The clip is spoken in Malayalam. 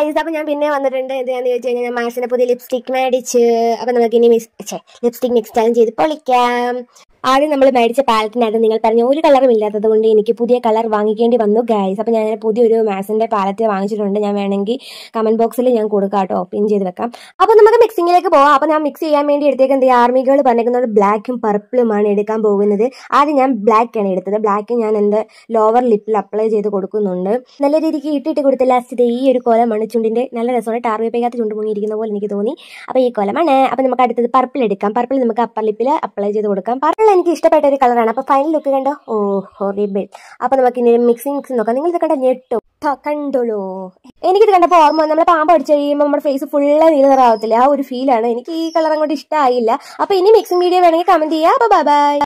ഗൈസ് അപ്പൊ ഞാൻ പിന്നെ വന്നിട്ടുണ്ട് എന്താന്ന് ചോദിച്ചു കഴിഞ്ഞാൽ ഞാൻ മാക്സിന്റെ പുതിയ ലിപ്സ്റ്റിക് മേടിച്ച് അപ്പൊ നമുക്ക് ഇനി മിക്സ് ലിപ്സ്റ്റിക് മിക്സ് ചെയ്ത് പൊളിക്കാം ആദ്യം നമ്മൾ മേടിച്ച പാലറ്റിനകത്ത് നിങ്ങൾ പറഞ്ഞ ഒരു കളറും ഇല്ലാത്തത് കൊണ്ട് എനിക്ക് പുതിയ കളർ വാങ്ങിക്കേണ്ടി വന്നു ഗൈസ് അപ്പോൾ ഞാൻ പുതിയൊരു മാക്സിന്റെ പാലറ്റ് വാങ്ങിച്ചിട്ടുണ്ട് ഞാൻ വേണമെങ്കിൽ കമന്റ് ബോക്സിൽ ഞാൻ കൊടുക്കാം കേട്ടോ പിൻ ചെയ്ത് വെക്കാം അപ്പോൾ നമുക്ക് മിക്സിങ്ങിലേക്ക് പോവാം അപ്പോൾ ഞാൻ മിക്സ് ചെയ്യാൻ വേണ്ടി എടുത്തേക്ക് എന്ത് ആർമികൾ പറഞ്ഞിരിക്കുന്നത് ബ്ലാക്കും പർപ്പിളുമാണ് എടുക്കാൻ പോകുന്നത് ആദ്യം ഞാൻ ബ്ലാക്ക് ആണ് എടുത്തത് ബ്ലാക്ക് ഞാൻ എൻ്റെ ലോവർ ലിപ്പിൽ അപ്ലൈ ചെയ്ത് കൊടുക്കുന്നുണ്ട് നല്ല രീതിക്ക് ഇട്ടിട്ട് കൊടുത്ത ലാസ്റ്റ് ഈ ഒരു കോലമാണ് ചുണ്ടിന്റെ നല്ല രസമാണ് ടാർവേപ്പയ്ക്കകത്ത് ചുണ്ട് മുങ്ങിയിരിക്കുന്ന പോലെ എനിക്ക് തോന്നി അപ്പോൾ ഈ കോലമാണ് അപ്പോൾ നമുക്ക് അടുത്തത് പർപ്പിൾ എടുക്കാം പർപ്പിൾ നമുക്ക് അപ്പർ ലിപ്പിൽ അപ്ലൈ ചെയ്ത് കൊടുക്കാം പർപ്പിൾ എനിക്ക് ഇഷ്ടപ്പെട്ട ഒരു കളറാണ് അപ്പോൾ ഫൈനൽ ലുക്ക് കണ്ടോ ഓ ഹോറിബിൾ അപ്പോൾ നമുക്ക് ഇനി മിക്സിംഗ് മിക്സ് നോക്കാം നിങ്ങൾ ഇത് കണ്ട ഞെട്ടോ ഥ, കണ്ടോളൂ എനിക്കിത് കണ്ടപ്പോൾ ഓർമ്മ വന്നു. നമ്മളെ പാമ്പ് അടിച്ച് കഴിയുമ്പോൾ നമ്മുടെ ഫേസ് ഫുള്ള് നീല നിറാവത്തില്ല ആ ഒരു ഫീലാണ് എനിക്ക് ഈ കളർ അങ്ങോട്ട് ഇഷ്ടമായില്ല അപ്പോൾ ഇനി മിക്സിംഗ് വീഡിയോ വേണമെങ്കിൽ കമന്റ് ചെയ്യാം അപ്പോൾ ബൈ ബൈ